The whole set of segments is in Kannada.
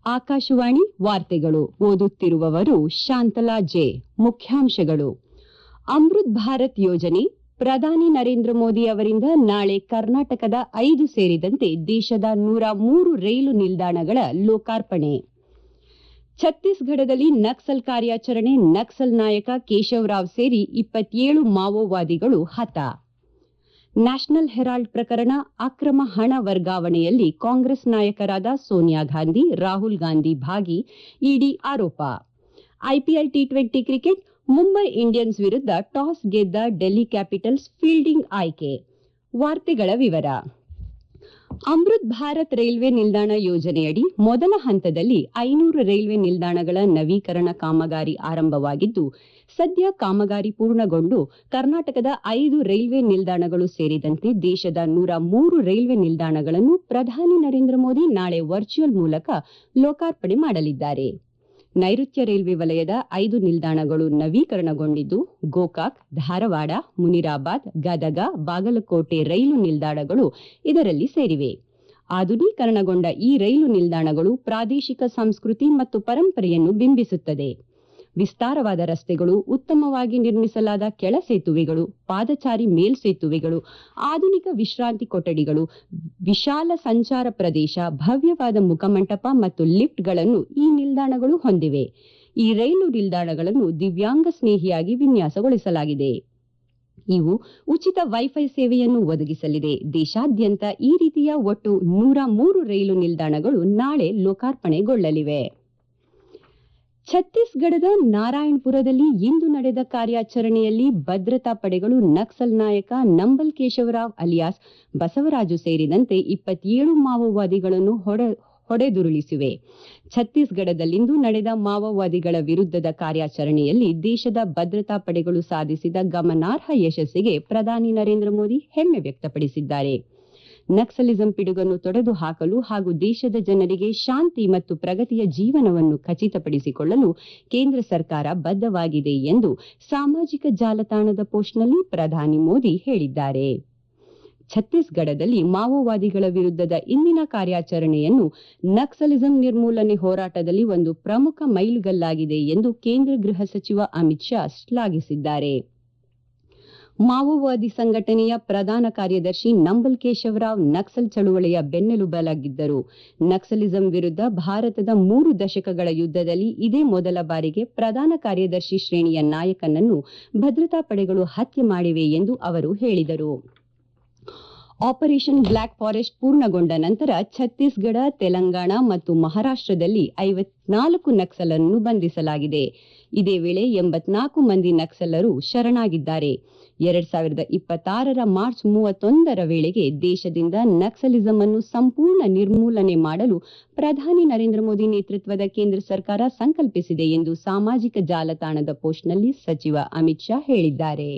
ಆಕಾಶವಾಣಿ ವಾರ್ತೆಗಳು ಓದುತ್ತಿರುವವರು ಶಾಂತಲಾ ಜೆ ಮುಖ್ಯಾಂಶಗಳು ಅಮೃತ್ ಭಾರತ್ ಯೋಜನೆ ಪ್ರಧಾನಿ ನರೇಂದ್ರ ಮೋದಿ ಅವರಿಂದ ನಾಳೆ ಕರ್ನಾಟಕದ ಐದು ಸೇರಿದಂತೆ ದೇಶದ ನೂರ ಮೂರು ರೈಲು ನಿಲ್ದಾಣಗಳ ಲೋಕಾರ್ಪಣೆ ಛತ್ತೀಸ್ಗಢದಲ್ಲಿ ನಕ್ಸಲ್ ಕಾರ್ಯಾಚರಣೆ ನಕ್ಸಲ್ ನಾಯಕ ಕೇಶವರಾವ್ ಸೇರಿ ಇಪ್ಪತ್ತೇಳು ಮಾವೋವಾದಿಗಳು ಹತ ನ್ಯಾಷನಲ್ ಹೆರಾಲ್ಡ್ ಪ್ರಕರಣ ಅಕ್ರಮ ಹಣ ವರ್ಗಾವಣೆಯಲ್ಲಿ ಕಾಂಗ್ರೆಸ್ ನಾಯಕರಾದ ಸೋನಿಯಾ ಗಾಂಧಿ ರಾಹುಲ್ ಗಾಂಧಿ ಭಾಗಿ ಇಡಿ ಆರೋಪ IPL T twenty cricket Mumbai Indians ವಿರುದ್ಧ ಟಾಸ್ ಗೆದ್ದ ಡೆಲ್ಲಿ ಕ್ಯಾಪಿಟಲ್ಸ್ ಫೀಲ್ಡಿಂಗ್ ಆಯ್ಕೆ ವಾರ್ತೆಗಳ ವಿವರ ಅಮೃತ್ ಭಾರತ್ ರೈಲ್ವೆ ನಿಲ್ದಾಣ ಯೋಜನೆಯಡಿ ಮೊದಲ ಹಂತದಲ್ಲಿ ಐನೂರು ರೈಲ್ವೆ ನಿಲ್ದಾಣಗಳ ನವೀಕರಣ ಕಾಮಗಾರಿ ಆರಂಭವಾಗಿದ್ದು ಸದ್ಯ ಕಾಮಗಾರಿ ಪೂರ್ಣಗೊಂಡು ಕರ್ನಾಟಕದ ಐದು ರೈಲ್ವೆ ನಿಲ್ದಾಣಗಳು ಸೇರಿದಂತೆ ದೇಶದ ನೂರ ಮೂರು ರೈಲ್ವೆ ನಿಲ್ದಾಣಗಳನ್ನು ಪ್ರಧಾನಿ ನರೇಂದ್ರ ಮೋದಿ ನಾಳೆ ವರ್ಚುವಲ್ ಮೂಲಕ ಲೋಕಾರ್ಪಣೆ ಮಾಡಲಿದ್ದಾರೆ ನೈಋತ್ಯ ರೈಲ್ವೆ ವಲಯದ ಐದು ನಿಲ್ದಾಣಗಳು ನವೀಕರಣಗೊಂಡಿದ್ದು ಗೋಕಾಕ್ ಧಾರವಾಡ ಮುನಿರಾಬಾದ್ ಗದಗ ಬಾಗಲಕೋಟೆ ರೈಲು ನಿಲ್ದಾಣಗಳು ಇದರಲ್ಲಿ ಸೇರಿವೆ ಆಧುನೀಕರಣಗೊಂಡ ಈ ರೈಲು ನಿಲ್ದಾಣಗಳು ಪ್ರಾದೇಶಿಕ ಸಂಸ್ಕೃತಿ ಮತ್ತು ಪರಂಪರೆಯನ್ನು ಬಿಂಬಿಸುತ್ತದೆ ವಿಸ್ತಾರವಾದ ರಸ್ತೆಗಳು ಉತ್ತಮವಾಗಿ ನಿರ್ಮಿಸಲಾದ ಕೆಳ ಸೇತುವೆಗಳು ಪಾದಚಾರಿ ಮೇಲ್ಸೇತುವೆಗಳು ಆಧುನಿಕ ವಿಶ್ರಾಂತಿ ಕೊಠಡಿಗಳು ವಿಶಾಲ ಸಂಚಾರ ಪ್ರದೇಶ ಭವ್ಯವಾದ ಮುಖಮಂಟಪ ಮತ್ತು ಲಿಫ್ಟ್ಗಳನ್ನು ಈ ನಿಲ್ದಾಣಗಳು ಹೊಂದಿವೆ ಈ ರೈಲು ನಿಲ್ದಾಣಗಳನ್ನು ದಿವ್ಯಾಂಗ ಸ್ನೇಹಿಯಾಗಿ ವಿನ್ಯಾಸಗೊಳಿಸಲಾಗಿದೆ ಇವು ಉಚಿತ ವೈಫೈ ಸೇವೆಯನ್ನು ಒದಗಿಸಲಿದೆ ದೇಶಾದ್ಯಂತ ಈ ರೀತಿಯ ಒಟ್ಟು ನೂರ ಮೂರು ರೈಲು ನಿಲ್ದಾಣಗಳು ನಾಳೆ ಲೋಕಾರ್ಪಣೆಗೊಳ್ಳಲಿವೆ ಛತ್ತೀಸ್ಗಢದ ನಾರಾಯಣಪುರದಲ್ಲಿ ಇಂದು ನಡೆದ ಕಾರ್ಯಾಚರಣೆಯಲ್ಲಿ ಭದ್ರತಾ ಪಡೆಗಳು ನಕ್ಸಲ್ ನಾಯಕ ನಂಬಲ್ ಕೇಶವರಾವ್ ಅಲಿಯಾಸ್ ಬಸವರಾಜು ಸೇರಿದಂತೆ ಇಪ್ಪತ್ತೇಳು ಮಾವೋವಾದಿಗಳನ್ನು ಹೊಡೆದುರುಳಿಸಿವೆ ಛತ್ತೀಸ್ಗಢದಲ್ಲಿಂದು ನಡೆದ ಮಾವೋವಾದಿಗಳ ವಿರುದ್ಧದ ಕಾರ್ಯಾಚರಣೆಯಲ್ಲಿ ದೇಶದ ಭದ್ರತಾ ಪಡೆಗಳು ಸಾಧಿಸಿದ ಗಮನಾರ್ಹ ಯಶಸ್ಸಿಗೆ ಪ್ರಧಾನಿ ನರೇಂದ್ರ ಮೋದಿ ಹೆಮ್ಮೆ ವ್ಯಕ್ತಪಡಿಸಿದ್ದಾರೆ ನಕ್ಸಲಿಸಂ ಪಿಡುಗನ್ನು ತೊಡೆದು ಹಾಕಲು ಹಾಗೂ ದೇಶದ ಜನರಿಗೆ ಶಾಂತಿ ಮತ್ತು ಪ್ರಗತಿಯ ಜೀವನವನ್ನು ಖಚಿತಪಡಿಸಿಕೊಳ್ಳಲು ಕೇಂದ್ರ ಸರ್ಕಾರ ಬದ್ಧವಾಗಿದೆ ಎಂದು ಸಾಮಾಜಿಕ ಜಾಲತಾಣದ ಪೋಸ್ಟ್ನಲ್ಲಿ ಪ್ರಧಾನಿ ಮೋದಿ ಹೇಳಿದ್ದಾರೆ ಛತ್ತೀಸ್ಗಢದಲ್ಲಿ ಮಾವೋವಾದಿಗಳ ವಿರುದ್ಧದ ಇಂದಿನ ಕಾರ್ಯಾಚರಣೆಯನ್ನು ನಕ್ಸಲಿಸಂ ನಿರ್ಮೂಲನೆ ಹೋರಾಟದಲ್ಲಿ ಒಂದು ಪ್ರಮುಖ ಮೈಲುಗಲ್ಲಾಗಿದೆ ಎಂದು ಕೇಂದ್ರ ಗೃಹ ಸಚಿವ ಅಮಿತ್ ಶಾ ಶ್ಲಾಘಿಸಿದ್ದಾರೆ ಮಾವೋವಾದಿ ಸಂಘಟನೆಯ ಪ್ರಧಾನ ಕಾರ್ಯದರ್ಶಿ ನಂಬಲ್ ಕೇಶವರಾವ್ ನಕ್ಸಲ್ ಚಳುವಳಿಯ ಬೆನ್ನೆಲುಬಾಗಿದ್ದರು ನಕ್ಸಲಿಸಂ ವಿರುದ್ಧ ಭಾರತದ ಮೂರು ದಶಕಗಳ ಯುದ್ಧದಲ್ಲಿ ಇದೇ ಮೊದಲ ಬಾರಿಗೆ ಪ್ರಧಾನ ಕಾರ್ಯದರ್ಶಿ ಶ್ರೇಣಿಯ ನಾಯಕನನ್ನು ಭದ್ರತಾ ಪಡೆಗಳು ಹತ್ಯೆ ಮಾಡಿವೆ ಎಂದು ಅವರು ಹೇಳಿದರು ಆಪರೇಷನ್ ಬ್ಲಾಕ್ ಫಾರೆಸ್ಟ್ ಪೂರ್ಣಗೊಂಡ ನಂತರ ಛತ್ತೀಸ್ಗಢ ತೆಲಂಗಾಣ ಮತ್ತು ಮಹಾರಾಷ್ಟದಲ್ಲಿ ಐವತ್ನಾಲ್ಕು ನಕ್ಸಲರನ್ನು ಬಂಧಿಸಲಾಗಿದೆ ಇದೇ ವೇಳೆ ಎಂಬತ್ನಾಲ್ಕು ಮಂದಿ ನಕ್ಸಲರು ಶರಣಾಗಿದ್ದಾರೆ ಎರಡ್ ಸಾವಿರದ ಇಪ್ಪತ್ತಾರರ ಮಾರ್ಚ್ ಮೂವತ್ತೊಂದರ ವೇಳೆಗೆ ದೇಶದಿಂದ ನಕ್ಸಲಿಸಂ ಅನ್ನು ಸಂಪೂರ್ಣ ನಿರ್ಮೂಲನೆ ಮಾಡಲು ಪ್ರಧಾನಿ ನರೇಂದ್ರ ಮೋದಿ ನೇತೃತ್ವದ ಕೇಂದ್ರ ಸರ್ಕಾರ ಸಂಕಲ್ಪಿಸಿದೆ ಎಂದು ಸಾಮಾಜಿಕ ಜಾಲತಾಣದ ಪೋಸ್ಟ್ನಲ್ಲಿ ಸಚಿವ ಅಮಿತ್ ಶಾ ಹೇಳಿದ್ದಾರೆ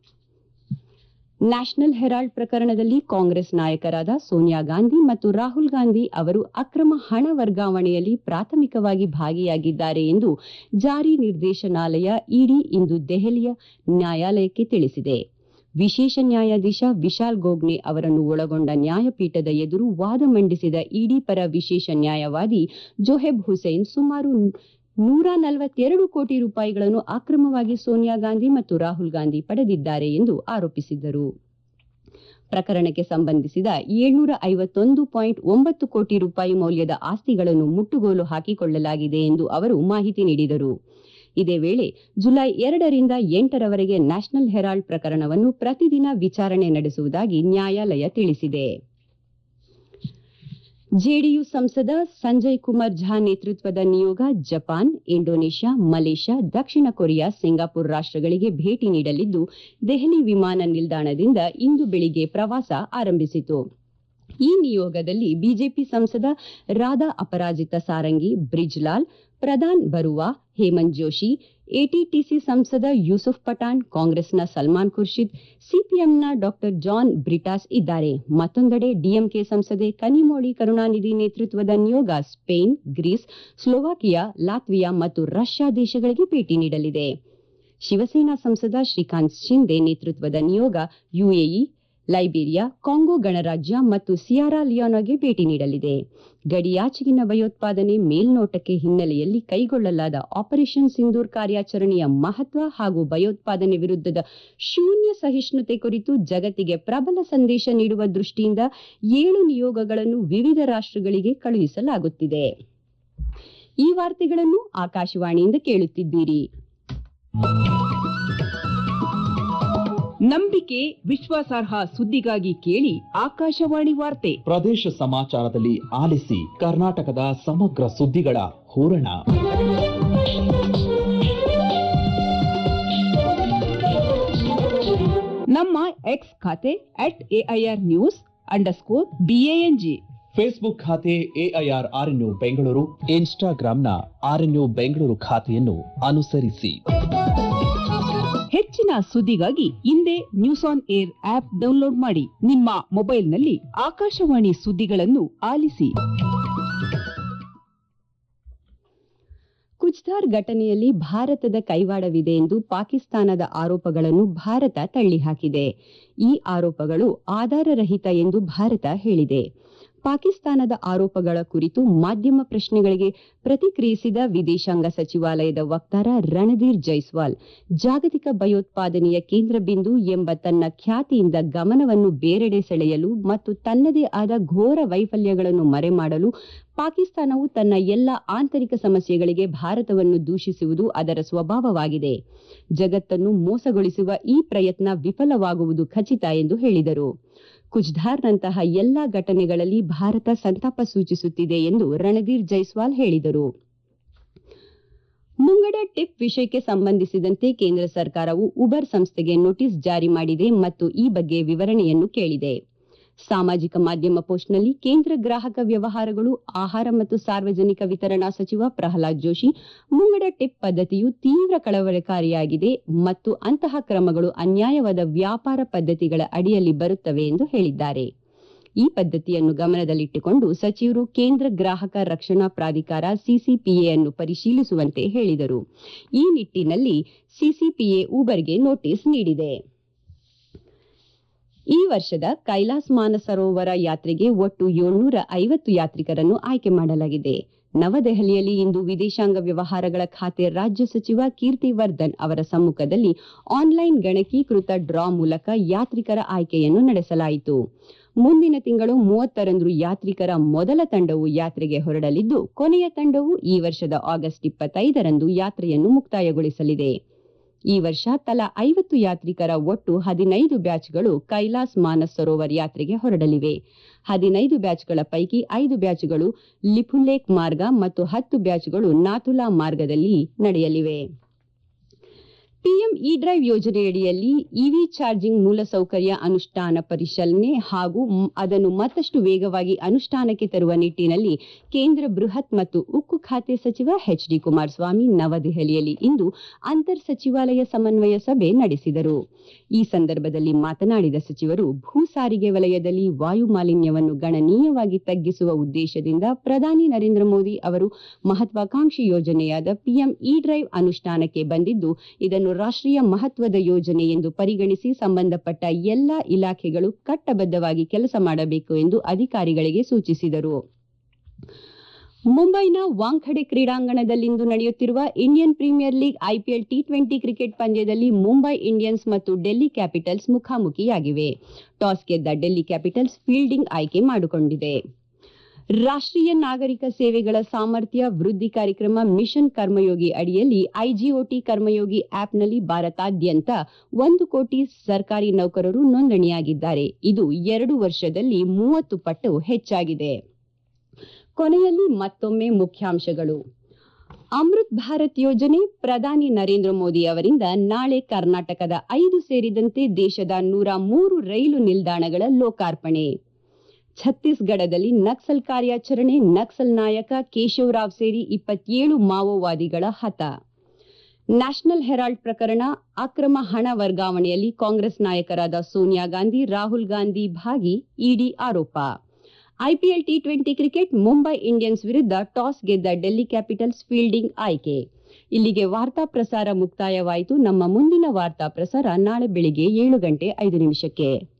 ನ್ಯಾಷನಲ್ ಹೆರಾಲ್ಡ್ ಪ್ರಕರಣದಲ್ಲಿ ಕಾಂಗ್ರೆಸ್ ನಾಯಕರಾದ ಸೋನಿಯಾ ಗಾಂಧಿ ಮತ್ತು ರಾಹುಲ್ ಗಾಂಧಿ ಅವರು ಅಕ್ರಮ ಹಣ ವರ್ಗಾವಣೆಯಲ್ಲಿ ಪ್ರಾಥಮಿಕವಾಗಿ ಭಾಗಿಯಾಗಿದ್ದಾರೆ ಎಂದು ಜಾರಿ ನಿರ್ದೇಶನಾಲಯ ಇಡಿ ಇಂದು ದೆಹಲಿಯ ನ್ಯಾಯಾಲಯಕ್ಕೆ ತಿಳಿಸಿದೆ ವಿಶೇಷ ನ್ಯಾಯಾಧೀಶ ವಿಶಾಲ್ ಗೋಗ್ನೆ ಅವರನ್ನು ಒಳಗೊಂಡ ನ್ಯಾಯಪೀಠದ ಎದುರು ವಾದ ಮಂಡಿಸಿದ ಇಡಿ ಪರ ವಿಶೇಷ ನ್ಯಾಯವಾದಿ ಜೋಹೆಬ್ ಹುಸೇನ್ ಸುಮಾರು ನೂರ ನಲವತ್ತೆರಡು ಕೋಟಿ ರೂಪಾಯಿಗಳನ್ನು ಅಕ್ರಮವಾಗಿ ಸೋನಿಯಾ ಗಾಂಧಿ ಮತ್ತು ರಾಹುಲ್ ಗಾಂಧಿ ಪಡೆದಿದ್ದಾರೆ ಎಂದು ಆರೋಪಿಸಿದ್ದರು ಪ್ರಕರಣಕ್ಕೆ ಸಂಬಂಧಿಸಿದ ಏಳ್ನೂರ ಐವತ್ತೊಂದು ಪಾಯಿಂಟ್ ಒಂಬತ್ತು ಕೋಟಿ ರೂಪಾಯಿ ಮೌಲ್ಯದ ಆಸ್ತಿಗಳನ್ನು ಮುಟ್ಟುಗೋಲು ಹಾಕಿಕೊಳ್ಳಲಾಗಿದೆ ಎಂದು ಅವರು ಮಾಹಿತಿ ನೀಡಿದರು ಇದೇ ವೇಳೆ ಜುಲೈ ಎರಡರಿಂದ ಎಂಟರವರೆಗೆ ನ್ಯಾಷನಲ್ ಹೆರಾಲ್ಡ್ ಪ್ರಕರಣವನ್ನು ಪ್ರತಿದಿನ ವಿಚಾರಣೆ ನಡೆಸುವುದಾಗಿ ನ್ಯಾಯಾಲಯ ತಿಳಿಸಿದೆ ಜೆಡಿಯು ಸಂಸದ ಸಂಜಯ್ ಕುಮಾರ್ ಝಾ ನೇತೃತ್ವದ ನಿಯೋಗ ಜಪಾನ್ ಇಂಡೋನೇಷ್ಯಾ ಮಲೇಷ್ಯಾ ದಕ್ಷಿಣ ಕೊರಿಯಾ ಸಿಂಗಾಪುರ್ ರಾಷ್ಟಗಳಿಗೆ ಭೇಟಿ ನೀಡಲಿದ್ದು ದೆಹಲಿ ವಿಮಾನ ನಿಲ್ದಾಣದಿಂದ ಇಂದು ಬೆಳಿಗ್ಗೆ ಪ್ರವಾಸ ಆರಂಭಿಸಿತು ಈ ನಿಯೋಗದಲ್ಲಿ ಬಿಜೆಪಿ ಸಂಸದ ರಾಧಾ ಅಪರಾಜಿತ ಸಾರಂಗಿ ಬ್ರಿಜ್ಲಾಲ್ ಪ್ರಧಾನ್ ಬರುವಾ ಹೇಮಂತ್ ಜೋಶಿ ಎಟಿಟಿಸಿ ಸಂಸದ ಯೂಸುಫ್ ಪಠಾಣ್ ಕಾಂಗ್ರೆಸ್ನ ಸಲ್ಮಾನ್ ಖುರ್ಷಿದ್ ಸಿಪಿಎಂನ ಡಾಕ್ಟರ್ ಜಾನ್ ಬ್ರಿಟಾಸ್ ಇದ್ದಾರೆ ಮತ್ತೊಂದೆಡೆ ಡಿಎಂಕೆ ಸಂಸದೆ ಕನಿಮೋಳಿ ಕರುಣಾನಿಧಿ ನೇತೃತ್ವದ ನಿಯೋಗ ಸ್ಪೇನ್ ಗ್ರೀಸ್ ಸ್ಲೋವಾಕಿಯಾ ಲಾತ್ವಿಯಾ ಮತ್ತು ರಷ್ಯಾ ದೇಶಗಳಿಗೆ ಭೇಟಿ ನೀಡಲಿದೆ ಶಿವಸೇನಾ ಸಂಸದ ಶ್ರೀಕಾಂತ್ ಶಿಂದೆ ನೇತೃತ್ವದ ನಿಯೋಗ ಯುಎಇ ಲೈಬೀರಿಯಾ ಕಾಂಗೋ ಗಣರಾಜ್ಯ ಮತ್ತು ಸಿಯಾರಾ ಲಿಯೋನಾಗೆ ಭೇಟಿ ನೀಡಲಿದೆ ಗಡಿಯಾಚೆಗಿನ ಭಯೋತ್ಪಾದನೆ ಮೇಲ್ನೋಟಕ್ಕೆ ಹಿನ್ನೆಲೆಯಲ್ಲಿ ಕೈಗೊಳ್ಳಲಾದ ಆಪರೇಷನ್ ಸಿಂಧೂರ್ ಕಾರ್ಯಾಚರಣೆಯ ಮಹತ್ವ ಹಾಗೂ ಭಯೋತ್ಪಾದನೆ ವಿರುದ್ಧದ ಶೂನ್ಯ ಸಹಿಷ್ಣುತೆ ಕುರಿತು ಜಗತ್ತಿಗೆ ಪ್ರಬಲ ಸಂದೇಶ ನೀಡುವ ದೃಷ್ಟಿಯಿಂದ ಏಳು ನಿಯೋಗಗಳನ್ನು ವಿವಿಧ ರಾಷ್ಟ್ರಗಳಿಗೆ ಕಳುಹಿಸಲಾಗುತ್ತಿದೆ ಈ ವಾರ್ತೆಗಳನ್ನು ಆಕಾಶವಾಣಿಯಿಂದ ಕೇಳುತ್ತಿದ್ದೀರಿ ನಂಬಿಕೆ ವಿಶ್ವಾಸಾರ್ಹ ಸುದ್ದಿಗಾಗಿ ಕೇಳಿ ಆಕಾಶವಾಣಿ ವಾರ್ತೆ ಪ್ರದೇಶ ಸಮಾಚಾರದಲ್ಲಿ ಆಲಿಸಿ ಕರ್ನಾಟಕದ ಸಮಗ್ರ ಸುದ್ದಿಗಳ ಹೂರಣ ನಮ್ಮ ಎಕ್ಸ್ ಖಾತೆ at AIR news underscore BANG Facebook ಖಾತೆ ಎಐಆರ್ ಆರ್ಎನ್ಯು ಬೆಂಗಳೂರು ಇನ್ಸ್ಟಾಗ್ರಾಂನ ಆರ್ಎನ್ಯು ಬೆಂಗಳೂರು ಖಾತೆಯನ್ನು ಅನುಸರಿಸಿ ಹೆಚ್ಚಿನ ಸುದ್ದಿಗಾಗಿ ಹಿಂದೆ news on air app download ಮಾಡಿ ನಿಮ್ಮ ಮೊಬೈಲ್ನಲ್ಲಿ ಆಕಾಶವಾಣಿ ಸುದ್ದಿಗಳನ್ನು ಆಲಿಸಿ ಕುಚ್ಧಾರ್ ಘಟನೆಯಲ್ಲಿ ಭಾರತದ ಕೈವಾಡವಿದೆ ಎಂದು ಪಾಕಿಸ್ತಾನದ ಆರೋಪಗಳನ್ನು ಭಾರತ ತಳ್ಳಿಹಾಕಿದೆ ಈ ಆರೋಪಗಳು ಆಧಾರರಹಿತ ಎಂದು ಭಾರತ ಹೇಳಿದೆ ಪಾಕಿಸ್ತಾನದ ಆರೋಪಗಳ ಕುರಿತು ಮಾಧ್ಯಮ ಪ್ರಶ್ನೆಗಳಿಗೆ ಪ್ರತಿಕ್ರಿಯಿಸಿದ ವಿದೇಶಾಂಗ ಸಚಿವಾಲಯದ ವಕ್ತಾರ ರಣಧೀರ್ ಜೈಸ್ವಾಲ್ ಜಾಗತಿಕ ಭಯೋತ್ಪಾದನೆಯ ಕೇಂದ್ರ ಬಿಂದು ಎಂಬ ತನ್ನ ಖ್ಯಾತಿಯಿಂದ ಗಮನವನ್ನು ಬೇರೆಡೆ ಸೆಳೆಯಲು ಮತ್ತು ತನ್ನದೇ ಆದ ಘೋರ ವೈಫಲ್ಯಗಳನ್ನು ಮರೆಮಾಡಲು ಪಾಕಿಸ್ತಾನವು ತನ್ನ ಎಲ್ಲ ಆಂತರಿಕ ಸಮಸ್ಯೆಗಳಿಗೆ ಭಾರತವನ್ನು ದೂಷಿಸುವುದು ಅದರ ಸ್ವಭಾವವಾಗಿದೆ ಜಗತ್ತನ್ನು ಮೋಸಗೊಳಿಸುವ ಈ ಪ್ರಯತ್ನ ವಿಫಲವಾಗುವುದು ಖಚಿತ ಎಂದು ಹೇಳಿದರು ಕುಚ್ಧಾರ್ನಂತಹ ಎಲ್ಲಾ ಘಟನೆಗಳಲ್ಲಿ ಭಾರತ ಸಂತಾಪ ಸೂಚಿಸುತ್ತಿದೆ ಎಂದು ರಣಧೀರ್ ಜೈಸ್ವಾಲ್ ಹೇಳಿದರು ಮುಂಗಡ ಟಿಪ್ ವಿಷಯಕ್ಕೆ ಸಂಬಂಧಿಸಿದಂತೆ ಕೇಂದ್ರ ಸರ್ಕಾರವು ಉಬರ್ ಸಂಸ್ಥೆಗೆ ನೋಟಿಸ್ ಜಾರಿ ಮಾಡಿದೆ ಮತ್ತು ಈ ಬಗ್ಗೆ ವಿವರಣೆಯನ್ನು ಕೇಳಿದೆ ಸಾಮಾಜಿಕ ಮಾಧ್ಯಮ ಪೋಸ್ಟ್ನಲ್ಲಿ ಕೇಂದ್ರ ಗ್ರಾಹಕ ವ್ಯವಹಾರಗಳು ಆಹಾರ ಮತ್ತು ಸಾರ್ವಜನಿಕ ವಿತರಣಾ ಸಚಿವ ಪ್ರಹ್ಲಾದ್ ಜೋಶಿ ಮುಂಗಡ ಟಿಪ್ ಪದ್ಧತಿಯು ತೀವ್ರ ಕಳವಳಕಾರಿಯಾಗಿದೆ ಮತ್ತು ಅಂತಹ ಕ್ರಮಗಳು ಅನ್ಯಾಯವಾದ ವ್ಯಾಪಾರ ಪದ್ಧತಿಗಳ ಅಡಿಯಲ್ಲಿ ಬರುತ್ತವೆ ಎಂದು ಹೇಳಿದ್ದಾರೆ ಈ ಪದ್ಧತಿಯನ್ನು ಗಮನದಲ್ಲಿಟ್ಟುಕೊಂಡು ಸಚಿವರು ಕೇಂದ್ರ ಗ್ರಾಹಕ ರಕ್ಷಣಾ ಪ್ರಾಧಿಕಾರ ಸಿಸಿಪಿಎ ಅನ್ನು ಪರಿಶೀಲಿಸುವಂತೆ ಹೇಳಿದರು ಈ ನಿಟ್ಟಿನಲ್ಲಿ ಸಿಸಿಪಿಎ ಊಬರ್ಗೆ ನೋಟಿಸ್ ನೀಡಿದೆ ಈ ವರ್ಷದ ಕೈಲಾಸ್ ಮಾನಸರೋವರ ಯಾತ್ರೆಗೆ ಒಟ್ಟು ಏಳ್ನೂರ ಐವತ್ತು ಯಾತ್ರಿಕರನ್ನು ಆಯ್ಕೆ ಮಾಡಲಾಗಿದೆ ನವದೆಹಲಿಯಲ್ಲಿ ಇಂದು ವಿದೇಶಾಂಗ ವ್ಯವಹಾರಗಳ ಖಾತೆ ರಾಜ್ಯ ಸಚಿವ ಕೀರ್ತಿವರ್ಧನ್ ಅವರ ಸಮ್ಮುಖದಲ್ಲಿ ಆನ್ಲೈನ್ ಗಣಕೀಕೃತ ಡ್ರಾ ಮೂಲಕ ಯಾತ್ರಿಕರ ಆಯ್ಕೆಯನ್ನು ನಡೆಸಲಾಯಿತು ಮುಂದಿನ ತಿಂಗಳು ಮೂವತ್ತರಂದು ಯಾತ್ರಿಕರ ಮೊದಲ ತಂಡವು ಯಾತ್ರೆಗೆ ಹೊರಡಲಿದ್ದು ಕೊನೆಯ ತಂಡವು ಈ ವರ್ಷದ ಆಗಸ್ಟ್ ಇಪ್ಪತ್ತೈದರಂದು ಯಾತ್ರೆಯನ್ನು ಮುಕ್ತಾಯಗೊಳಿಸಲಿದೆ ಈ ವರ್ಷ ತಲಾ ಐವತ್ತು ಯಾತ್ರಿಕರ ಒಟ್ಟು ಹದಿನೈದು ಬ್ಯಾಚ್ಗಳು ಕೈಲಾಸ್ ಮಾನಸ್ ಸರೋವರ್ ಯಾತ್ರೆಗೆ ಹೊರಡಲಿವೆ ಹದಿನೈದು ಬ್ಯಾಚ್ಗಳ ಪೈಕಿ ಐದು ಬ್ಯಾಚ್ಗಳು ಲಿಪುಲೇಕ್ ಮಾರ್ಗ ಮತ್ತು ಹತ್ತು ಬ್ಯಾಚ್ಗಳು ನಾಥುಲಾ ಮಾರ್ಗದಲ್ಲಿ ನಡೆಯಲಿವೆ ಪಿಎಂ ಇ ಡ್ರೈವ್ ಯೋಜನೆಯಡಿಯಲ್ಲಿ ಇವಿ ಚಾರ್ಜಿಂಗ್ ಮೂಲಸೌಕರ್ಯ ಅನುಷ್ಠಾನ ಪರಿಶೀಲನೆ ಹಾಗೂ ಅದನ್ನು ಮತ್ತಷ್ಟು ವೇಗವಾಗಿ ಅನುಷ್ಠಾನಕ್ಕೆ ತರುವ ನಿಟ್ಟಿನಲ್ಲಿ ಕೇಂದ್ರ ಬೃಹತ್ ಮತ್ತು ಉಕ್ಕು ಖಾತೆ ಸಚಿವ ಎಚ್ ಡಿ ಕುಮಾರಸ್ವಾಮಿ ನವದೆಹಲಿಯಲ್ಲಿ ಇಂದು ಅಂತರ್ ಸಚಿವಾಲಯ ಸಮನ್ವಯ ಸಭೆ ನಡೆಸಿದರು ಈ ಸಂದರ್ಭದಲ್ಲಿ ಮಾತನಾಡಿದ ಸಚಿವರು ಭೂ ಸಾರಿಗೆ ವಲಯದಲ್ಲಿ ವಾಯು ಮಾಲಿನ್ಯವನ್ನು ಗಣನೀಯವಾಗಿ ತಗ್ಗಿಸುವ ಉದ್ದೇಶದಿಂದ ಪ್ರಧಾನಿ ನರೇಂದ್ರ ಮೋದಿ ಅವರು ಮಹತ್ವಾಕಾಂಕ್ಷಿ ಯೋಜನೆಯಾದ ಪಿಎಂ ಇ ಡ್ರೈವ್ ಅನುಷ್ಠಾನಕ್ಕೆ ಬಂದಿದ್ದು ಇದನ್ನು ರಾಷ್ಟ್ರೀಯ ಮಹತ್ವದ ಯೋಜನೆ ಎಂದು ಪರಿಗಣಿಸಿ ಸಂಬಂಧಪಟ್ಟ ಎಲ್ಲಾ ಇಲಾಖೆಗಳು ಕಟ್ಟಬದ್ಧವಾಗಿ ಕೆಲಸ ಮಾಡಬೇಕು ಎಂದು ಅಧಿಕಾರಿಗಳಿಗೆ ಸೂಚಿಸಿದರು ಮುಂಬೈನ ವಾಂಖಡೆ ಕ್ರೀಡಾಂಗಣದಲ್ಲಿಂದು ನಡೆಯುತ್ತಿರುವ Indian Premier League IPL T twenty cricket ಪಂದ್ಯದಲ್ಲಿ ಮುಂಬೈ ಇಂಡಿಯನ್ಸ್ ಮತ್ತು ಡೆಲ್ಲಿ ಕ್ಯಾಪಿಟಲ್ಸ್ ಮುಖಾಮುಖಿಯಾಗಿವೆ ಟಾಸ್ ಗೆದ್ದ ಡೆಲ್ಲಿ ಕ್ಯಾಪಿಟಲ್ಸ್ ಫೀಲ್ಡಿಂಗ್ ಆಯ್ಕೆ ಮಾಡಿಕೊಂಡಿದೆ ರಾಷ್ಟ್ರೀಯ ನಾಗರಿಕ ಸೇವೆಗಳ ಸಾಮರ್ಥ್ಯ ವೃದ್ಧಿ ಕಾರ್ಯಕ್ರಮ ಮಿಷನ್ ಕರ್ಮಯೋಗಿ ಅಡಿಯಲ್ಲಿ ಐಜಿಒಟಿ ಕರ್ಮಯೋಗಿ ಆಪ್ನಲ್ಲಿ ಭಾರತಾದ್ಯಂತ ಒಂದು ಕೋಟಿ ಸರ್ಕಾರಿ ನೌಕರರು ನೋಂದಣಿಯಾಗಿದ್ದಾರೆ ಇದು ಎರಡು ವರ್ಷದಲ್ಲಿ ಮೂವತ್ತು ಪಟ್ಟು ಹೆಚ್ಚಾಗಿದೆ ಕೊನೆಯಲ್ಲಿ ಮತ್ತೊಮ್ಮೆ ಮುಖ್ಯಾಂಶಗಳು ಅಮೃತ್ ಭಾರತ್ ಯೋಜನೆ ಪ್ರಧಾನಿ ನರೇಂದ್ರ ಮೋದಿ ಅವರಿಂದ ನಾಳೆ ಕರ್ನಾಟಕದ ಐದು ಸೇರಿದಂತೆ ದೇಶದ ನೂರ ಮೂರು ರೈಲು ನಿಲ್ದಾಣಗಳ ಲೋಕಾರ್ಪಣೆ ಛತ್ತೀಸ್ಗಢದಲ್ಲಿ ನಕ್ಸಲ್ ಕಾರ್ಯಾಚರಣೆ ನಕ್ಸಲ್ ನಾಯಕ ಕೇಶವರಾವ್ ಸೇರಿ ಇಪ್ಪತ್ತೇಳು ಮಾವೋವಾದಿಗಳ ಹತ ನ್ಯಾಷನಲ್ ಹೆರಾಲ್ಡ್ ಪ್ರಕರಣ ಅಕ್ರಮ ಹಣ ವರ್ಗಾವಣೆಯಲ್ಲಿ ಕಾಂಗ್ರೆಸ್ ನಾಯಕರಾದ ಸೋನಿಯಾ ಗಾಂಧಿ ರಾಹುಲ್ ಗಾಂಧಿ ಭಾಗಿ ಇಡಿ ಆರೋಪ IPL T twenty cricket Mumbai Indians ವಿರುದ್ಧ ಟಾಸ್ ಗೆದ್ದ ಡೆಲ್ಲಿ ಕ್ಯಾಪಿಟಲ್ಸ್ ಫೀಲ್ಡಿಂಗ್ ಆಯ್ಕೆ ಇಲ್ಲಿಗೆ ವಾರ್ತಾ ಪ್ರಸಾರ ಮುಕ್ತಾಯವಾಯಿತು ನಮ್ಮ ಮುಂದಿನ ವಾರ್ತಾ ಪ್ರಸಾರ ನಾಳೆ ಬೆಳಿಗ್ಗೆ ಏಳು ಗಂಟೆ ಐದು ನಿಮಿಷಕ್ಕೆ